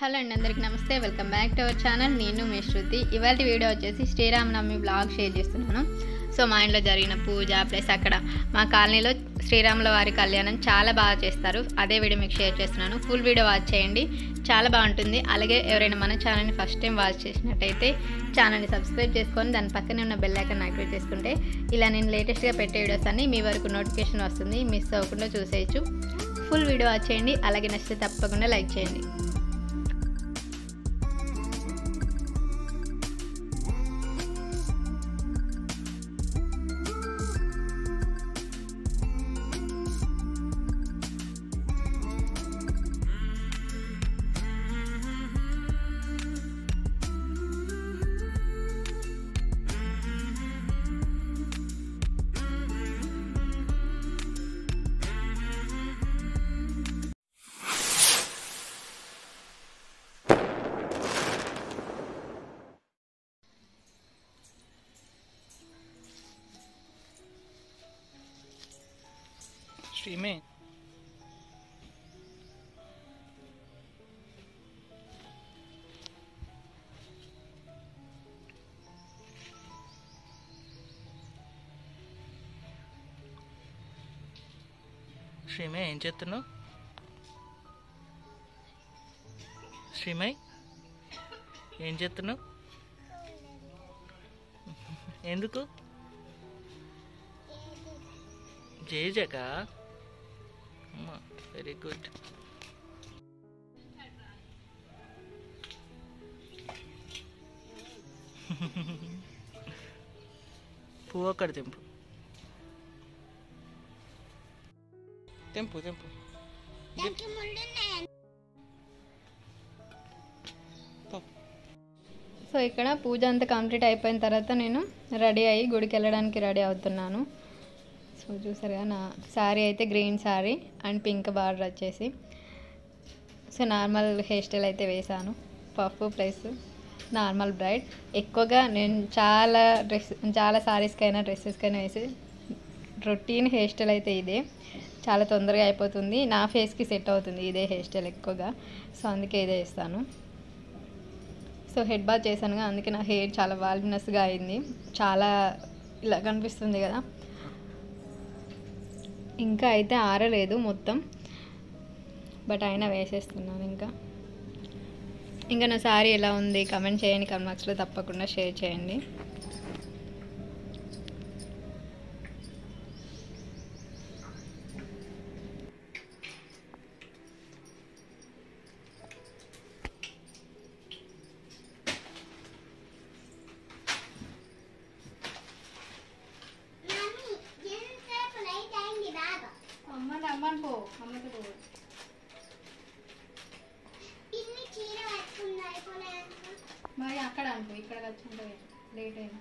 Hello అండి అందరికి నమస్తే welcome back to our channel నేను మీ శృతి ఇవాళ వీడియో వచ్చేసి శ్రీరామనవమి బ్లాగ్ షేర్ చేస్తున్నాను సో మా ఇంట్లో జరిగిన పూజ ప్లస్ అక్కడ మా కాలనీలో శ్రీరాముల వారి కళ్యాణం చాలా బాగా చేస్తారు అదే వీడియో మీకు షేర్ చేస్తున్నాను ఫుల్ వీడియో వాచ్ చేయండి చాలా బాగుంటుంది అలాగే ఎవరైనా మన ఛానల్ని ఫస్ట్ టైం వాచ్ చేసినట్టయితే ఛానల్ని సబ్స్క్రైబ్ చేసుకొని దాని పక్కనే ఉన్న బెల్ ఐకాన్ యాక్టివేట్ చేసుకుంటే ఇలా నేను లేటెస్ట్గా పెట్టే వీడియోస్ అన్ని మీ వరకు నోటిఫికేషన్ వస్తుంది మిస్ అవ్వకుండా చూసేయచ్చు ఫుల్ వీడియో వాచ్ చేయండి అలాగే నచ్చితే తప్పకుండా లైక్ చేయండి Streaming. శ్రీమయ్ ఏం చేస్తున్నావు శ్రీమయ్ ఏం చేస్తున్నావు ఎందుకు జేజక వెరీ గుడ్ పువ్వు అక్కడ తెంపు తెంపు తెంపు పో. సో ఇక్కడ పూజ అంతా కంప్లీట్ అయిపోయిన తర్వాత నేను రెడీ అయ్యి గుడికి వెళ్ళడానికి రెడీ అవుతున్నాను సో చూసారుగా నా శారీ అయితే green sari and pink border వచ్చేసి సో నార్మల్ హెయిర్ స్టైల్ అయితే వేశాను పఫ్ ప్లస్ నార్మల్ బ్రైడ్ ఎక్కువగా నేను చాలా డ్రెస్ చాలా శారీస్కైనా డ్రెస్సెస్కైనా వేసి రొటీన్ హెయిర్ స్టైల్ అయితే ఇదే చాలా తొందరగా అయిపోతుంది నా ఫేస్కి సెట్ అవుతుంది ఇదే హెయిర్ స్టైల్ ఎక్కువగా సో అందుకే ఇదే ఇస్తాను సో హెడ్ బాత్ చేశానుగా అందుకే నా హెయిర్ చాలా వాల్యూనస్గా అయింది చాలా ఇలా కనిపిస్తుంది కదా ఇంకా అయితే ఆరలేదు మొత్తం బట్ అయినా వేసేస్తున్నాను ఇంకా ఇంకా నా శారీ ఎలా ఉంది కమెంట్ చేయండి కమెంట్ బాక్స్లో తప్పకుండా షేర్ చేయండి అమ్మ అమ్మని పో అమ్మకి పో మరి అక్కడ అనుకో ఇక్కడ వచ్చి లేట్ అయింది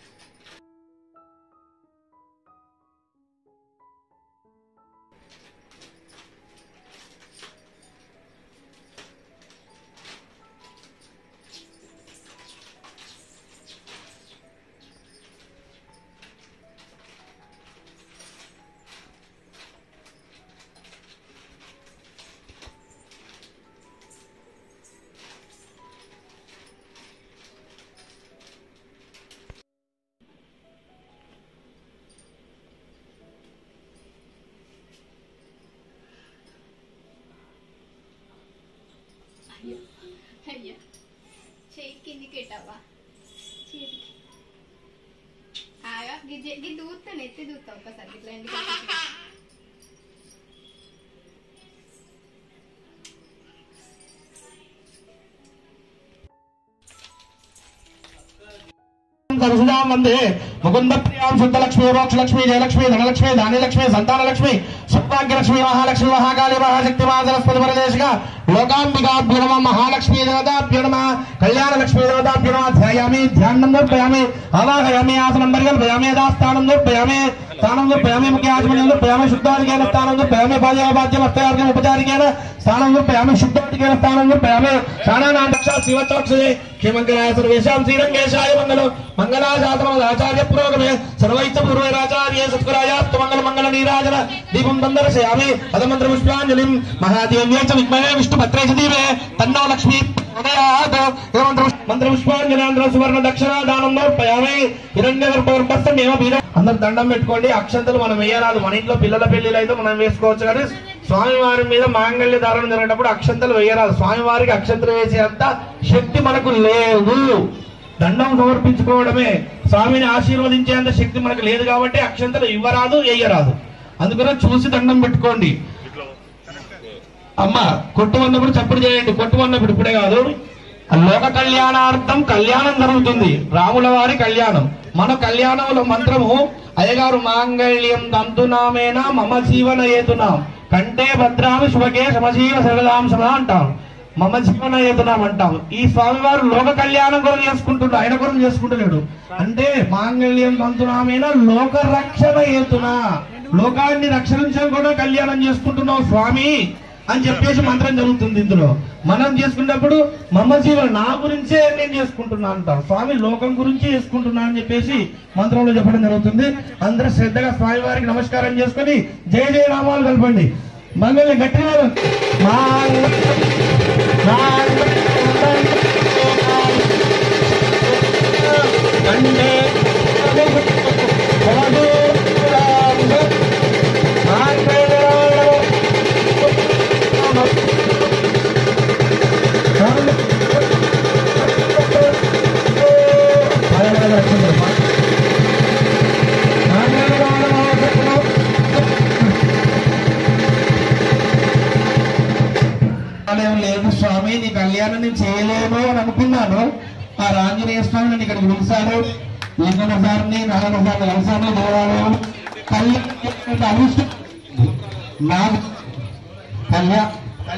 అయ్యో అయ్యో చేయి కిందికి పెట్టావా చేతికి ఆగా గిజ్జి గి దూస్తాను ఎత్తి దూస్తా ఒక్కసారి ఇట్లా ఎందుకు అట్లా? సరసుజాం వందే ముకుంద ప్రియాం శుద్ధలక్ష్మి మోక్షలక్ష్మి జయలక్ష్మి ధనలక్ష్మి ధాన్యలక్ష్మి సంతానలక్ష్మి సౌభాగ్యలక్ష్మి మహాలక్ష్మి మహాకాళి మహాశక్తి మహాసరస్వతి పరదేశిక లోకాంబికాభ్యో నమ మహాలక్ష్మి దేవతాభ్యో నమ కళ్యాణ లక్ష్మి దేవతాభ్యో నమ ధ్యాయామి ధ్యానం దర్పయామి ఆవాహయామి ఆసనం పరికల్పయామి యథాస్థానం దర్పయామి స్థానం దర్పయామి ముఖ్య ఆచమనం దర్పయామి శుద్ధాధికేన స్థానం దర్పయామి పాదయాపాద్యం అస్తయార్గం ఉపచారికేన స్థానం సమర్పయామి శుద్ధోటికేన స్థానం సమర్పయామి స్నానానాం దక్షా శివచోక్షే క్షేమంగళాయ సర్వేషాం శ్రీరంగేశాయ మంగళం మంగళాశాసనం ఆచార్య పురోగమే సర్వైచ పూర్వైరాచార్య సత్కురాయాస్తు మంగళ మంగళ నీరాజన దీపం దందర్శయామి పదమంత్ర పుష్పాంజలిం మహాదేవ్యే చ విద్మహే విష్ణుభద్రే చ దీవే తన్నో లక్ష్మీ ఉదయాత్ మంత్ర మంత్ర పుష్పాంజలి సువర్ణ దక్షిణ దానం సమర్పయామి హిరణ్యగర్భగర్భస్థమేవ బీజం అందరు దండం పెట్టుకోండి అక్షంతలు మనం వేయరాదు మన ఇంట్లో పిల్లల పెళ్లిలు అయితే మనం వేసుకోవచ్చు కానీ స్వామివారి మీద మాంగళ్య ధారణ జరిగేటప్పుడు అక్షంతలు వేయరాదు స్వామివారికి అక్షంతలు వేసేంత శక్తి మనకు లేదు దండం సమర్పించుకోవడమే స్వామిని ఆశీర్వదించేంత శక్తి మనకు లేదు కాబట్టి అక్షంతలు ఇవ్వరాదు వేయరాదు అందుకనే చూసి దండం పెట్టుకోండి అమ్మ కొట్టు అన్నప్పుడు చప్పుడు చేయండి కొట్టు అన్నప్పుడు ఇప్పుడే కాదు లోక కళ్యాణార్థం కళ్యాణం జరుగుతుంది రాముల వారి కళ్యాణం మన కళ్యాణంలో మంత్రము అయ్యగారు మాంగళ్యం దంతునామేనా మమ జీవన ఏతునాం కంటే భద్రామి శుభకే సమజీవ సరదాంశమ అంటాం మమ జీవన ఏతునాం అంటాం ఈ స్వామివారు లోక కళ్యాణం కొరకు చేసుకుంటున్నాడు ఆయన కొరకు చేసుకుంటలేడు అంటే మాంగళ్యం దంతునామేనా లోక రక్షణ ఏతునా లోకాన్ని రక్షించడం కూడా కళ్యాణం చేసుకుంటున్నావు స్వామి అని చెప్పేసి మంత్రం జరుగుతుంది ఇందులో మనం చేసుకున్నప్పుడు మమ్మ జీవన నా గురించే నేను చేసుకుంటున్నా అంటాం స్వామి లోకం గురించి చేసుకుంటున్నా అని చెప్పేసి మంత్రంలో చెప్పడం జరుగుతుంది అందరూ శ్రద్ధగా స్వామి వారికి నమస్కారం చేసుకొని జయ జయ నామాలు కలపండి మంగళ గట్టిగా మాంగళ్యం, మాంగళ్యం, కంటే మాంగళ్యం, కళ్యాణం లేదు స్వామి నీ కళ్యాణం నేను చేయలేను అని అనుకున్నాను ఆ రాంజనేయ స్వామి నన్ను ఇక్కడికి పిలిచాడు లింగన సార్ని నారాయణ సార్ని కలిసాను దేవాలయం కళ్యాణం అభిష్టం నాకు కళ్యాణ్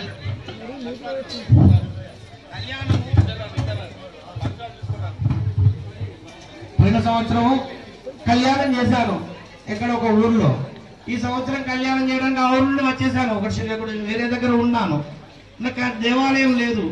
పోయిన సంవత్సరం కళ్యాణం చేశాను ఎక్కడ ఒక ఊర్లో ఈ సంవత్సరం కళ్యాణం చేయడానికి ఆ ఊరు నుండి వచ్చేసాను ఒక శ్రీకుడు వేరే దగ్గర ఉన్నాను నాకు ఆ దేవాలయం లేదు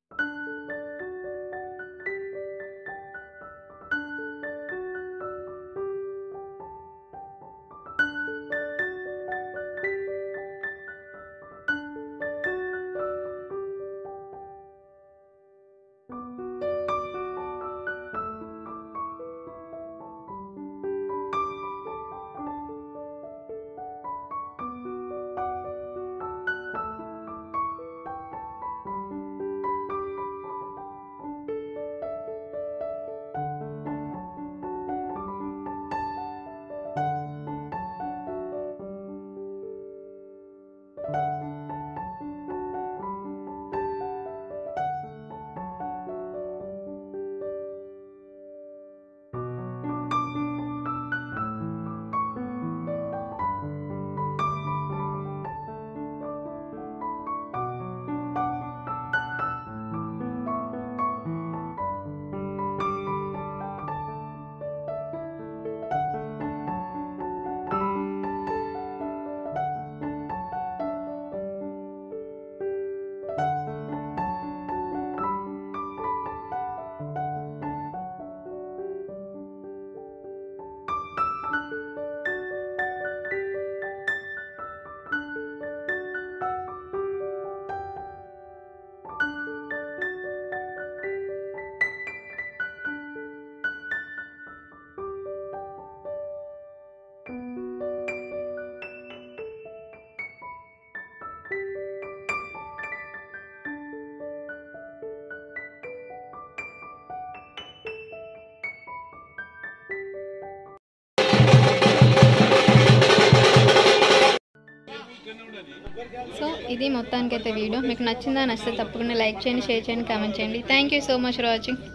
సో ఇది మొత్తానికైతే వీడియో మీకు నచ్చిందా నచ్చితే తప్పకుండా లైక్ చేయండి షేర్ చేయండి కామెంట్ చేయండి thank you so much for watching